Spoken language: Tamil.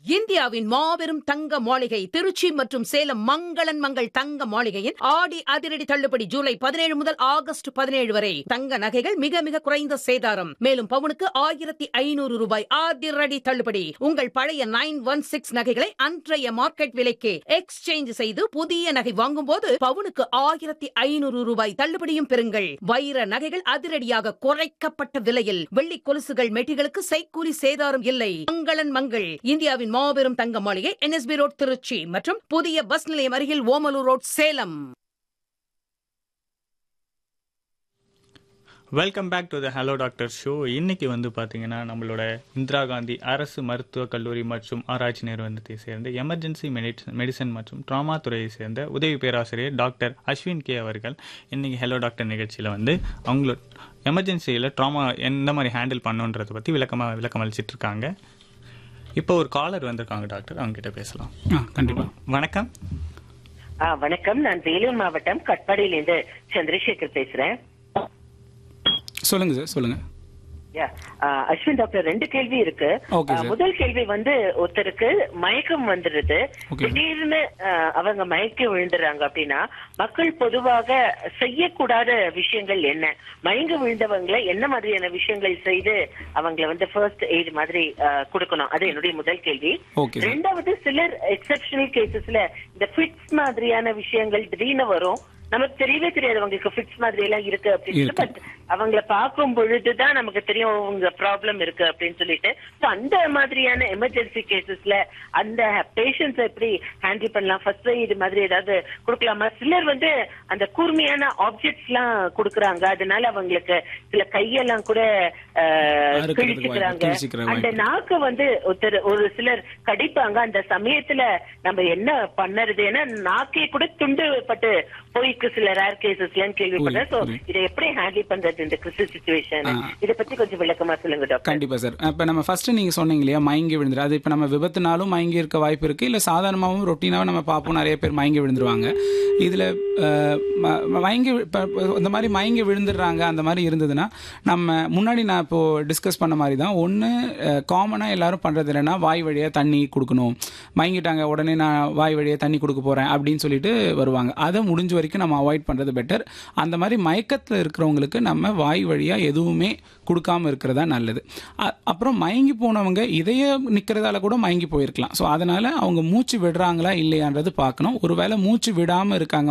இந்தியாவின் மாபெரும் தங்க மாளிகை திருச்சி மற்றும் சேலம் மங்களன் மங்கள் தங்க மாளிகையின் ஆடி அதிரடி தள்ளுபடி ஜூலை பதினேழு முதல் ஆகஸ்ட் பதினேழு வரை தங்க நகைகள் மிக மிக குறைந்த சேதாரம் மேலும் பவுனுக்கு ஆயிரத்தி ஐநூறு ரூபாய் அதிரடி தள்ளுபடி உங்கள் பழைய நைன் ஒன் சிக்ஸ் நகைகளை அன்றைய மார்க்கெட் விலைக்கு எக்ஸ்சேஞ்ச் செய்து புதிய நகை வாங்கும்போது பவுனுக்கு ஆயிரத்தி ஐநூறு ரூபாய் தள்ளுபடியும் பெறுங்கள் வைர நகைகள் அதிரடியாக குறைக்கப்பட்ட விலையில் வெள்ளி கொலுசுகள் மெட்டிகளுக்கு செய்கூலி சேதாரம் இல்லை மங்களன் மங்கள் இந்தியாவின் மாபெரும் தங்க மாளிகை என்எஸ்பி ரோட் திருச்சி மற்றும் புதிய பஸ் நிலையம் அருகில் Omalur road Salem welcome back to the hello doctor show இன்னைக்கு வந்து பார்த்தீங்கன்னா நம்மளோட இந்திரா காந்தி அரசு மருத்துவக் கல்லூரி மற்றும் ஆராய்ச்சி நிறுவனத்தை சேர்ந்த எமர்ஜென்சி மெடிசன் மற்றும் ட்ராமா துறையை சேர்ந்த உதவி பேராசிரியர் டாக்டர் அஸ்வின் கே அவர்கள் இன்னைக்கு ஹலோ டாக்டர் நிகழ்ச்சியில் வந்து அவங்களோட எமர்ஜென்சியில் ட்ராமா எந்த மாதிரி ஹேண்டில் பண்ணுன்றதை பற்றி விளக்கமாக விளக்கம் அளிச்சிட்டு இருக்காங்க இப்போ ஒரு காலர் வந்திருக்காங்க டாக்டர் அவங்க கிட்ட பேசலாம் ஆ கண்டிப்பா வணக்கம் ஆ வணக்கம் நான் வேலூர் மாவட்டம் கட்பாடியிலிருந்து சந்திரசேகர் பேசுறேன் சொல்லுங்க சார் சொல்லுங்க யா, ஆ, அஸ்வின் டாக்டர் ரெண்டு கேள்வி இருக்கு Okay, ஆ, sir. முதல் கேள்வி வந்து ஒருத்தருக்கு மயக்கம் வந்துடுது Okay. திடீர்னு ஆ, அவங்க மயக்கி விழுந்துறாங்க அப்படின்னா மக்கள் பொதுவாக செய்யக்கூடாத விஷயங்கள் என்ன மயங்கி விழுந்தவங்களை என்ன மாதிரியான விஷயங்கள் செய்து அவங்களை வந்து ஃபர்ஸ்ட் எய்ட் மாதிரி ஆ, கொடுக்கணும் அது என்னுடைய முதல் கேள்வி Okay, sir. ரெண்டாவது சிலர் எக்ஸெப்ஷனல் கேசஸ்ல இந்த ஃபிட்ஸ் மாதிரியான விஷயங்கள் திடீர்னு வரும் நமக்கு தெரியவே தெரியாது அவங்களுக்கு ஃபிட்ஸ் மாதிரி எல்லாம் இருக்கு அப்படின்னு இருக்கு. பட் அவங்கள பார்க்கும் பொழுதுதான் நமக்கு தெரியும் உங்க ப்ராப்ளம் இருக்கு அப்படின்னு சொல்லிட்டு So, அந்த மாதிரியான எமர்ஜென்சி கேசஸ்ல அந்த பேஷண்ட்ஸ் எப்படி ஹேண்டில் பண்ணலாம் ஃபர்ஸ்ட் எய்ட் மாதிரி ஏதாவது கொடுக்கலாமா சிலர் வந்து அந்த கூர்மையான ஆப்ஜெக்ட்ஸ் எல்லாம் கொடுக்கறாங்க அதனால அவங்களுக்கு சில கையெல்லாம் கூட அஹ், அறுக்கிறதுக்கு வாய்ப்பு, கிழிச்சுக்கிறாங்க கிழிச்சுக்கிற அந்த வாய்ப்பு. நாக்கு வந்து ஒருத்தர் ஒரு சிலர் கடிப்பாங்க அந்த சமயத்துல நம்ம என்ன பண்ணறது ஏன்னா நாக்கே கூட துண்டு பட்டு போய்க்கு சில ரேர் கேசஸ்லாம் கேள்விப்பட்டேன் சோ புரியுது. இதை எப்படி ஹேண்டில் பண்றது இந்த கிறிஸ்து சுச்சுவேஷன் ஆ. இத பத்தி கொஞ்சம் விளக்கமா சொல்லுங்க டாக்டர் கண்டிப்பா சார் இப்ப நம்ம ஃபர்ஸ்ட் நீங்க சொன்னீங்க இல்லையா மயங்கி விழுந்துரு அது இப்ப நம்ம விபத்துனாலும் மயங்கி இருக்க வாய்ப்பு இருக்கு இல்ல சாதாரணமாகவும் ரொட்டீனாவும் நம்ம பார்ப்போம் நிறைய பேர் மயங்கி விழுந்துருவாங்க இதுல அஹ், ம- ம- மயங்கி வி- இப்ப இப்ப இந்த மாதிரி மயங்கி விழுந்துடுறாங்க அந்த மாதிரி இருந்ததுன்னா நம்ம முன்னாடி நான் இப்போ டிஸ்கஸ் பண்ண மாதிரி தான் ஒன்று காமனாக எல்லாரும் பண்றது என்னன்னா வாய் வழியா தண்ணி கொடுக்கணும் மயங்கிட்டாங்க உடனே நான் வாய் வழியா தண்ணி கொடுக்க போறேன் அப்படின்னு சொல்லிட்டு வருவாங்க அதை முடிஞ்ச வரைக்கும் நம்ம அவாய்ட் பண்றது பெட்டர் அந்த மாதிரி மயக்கத்தில் இருக்கிறவங்களுக்கு நம்ம வாய் வழியா எதுவுமே கொடுக்காம இருக்கிறதா நல்லது அ- அப்புறம் மயங்கி போனவங்க இதைய நிற்கிறதால கூட மயங்கி போயிருக்கலாம் ஸோ அதனால அவங்க மூச்சு விடுறாங்களா இல்லையான்றது பார்க்கணும் ஒருவேளை மூச்சு விடாம இருக்காங்க